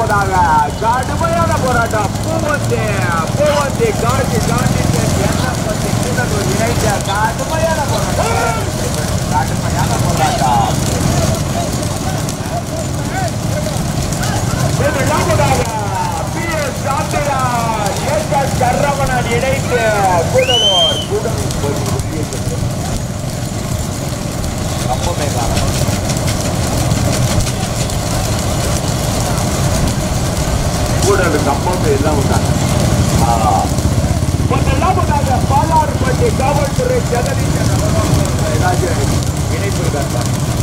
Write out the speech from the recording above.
முதலாவதாக கடுமையான போராட்டம் பூவந்தி பூவந்தி காட்சி காந்தி எண்ணப்பட்டி கூட்டத்தூர் இணைந்த கடுமையான போராட்டம் கடுமையான போராட்டம் முதலாவதாக பி எஸ் சாத்திரா ஏகஸ் கர்ரவணன் இணைந்து கூடலூர் கூடலூர் கம்பமே காரணம் கூடலூர் கம்பம் எல்லாம் உண்டாங்க முதலாவதாக பாலாறுபட்டி காவல்துறை ஜெகதீசன் அவர்கள் ஏதாச்சும் இணைப்பு இருக்காரு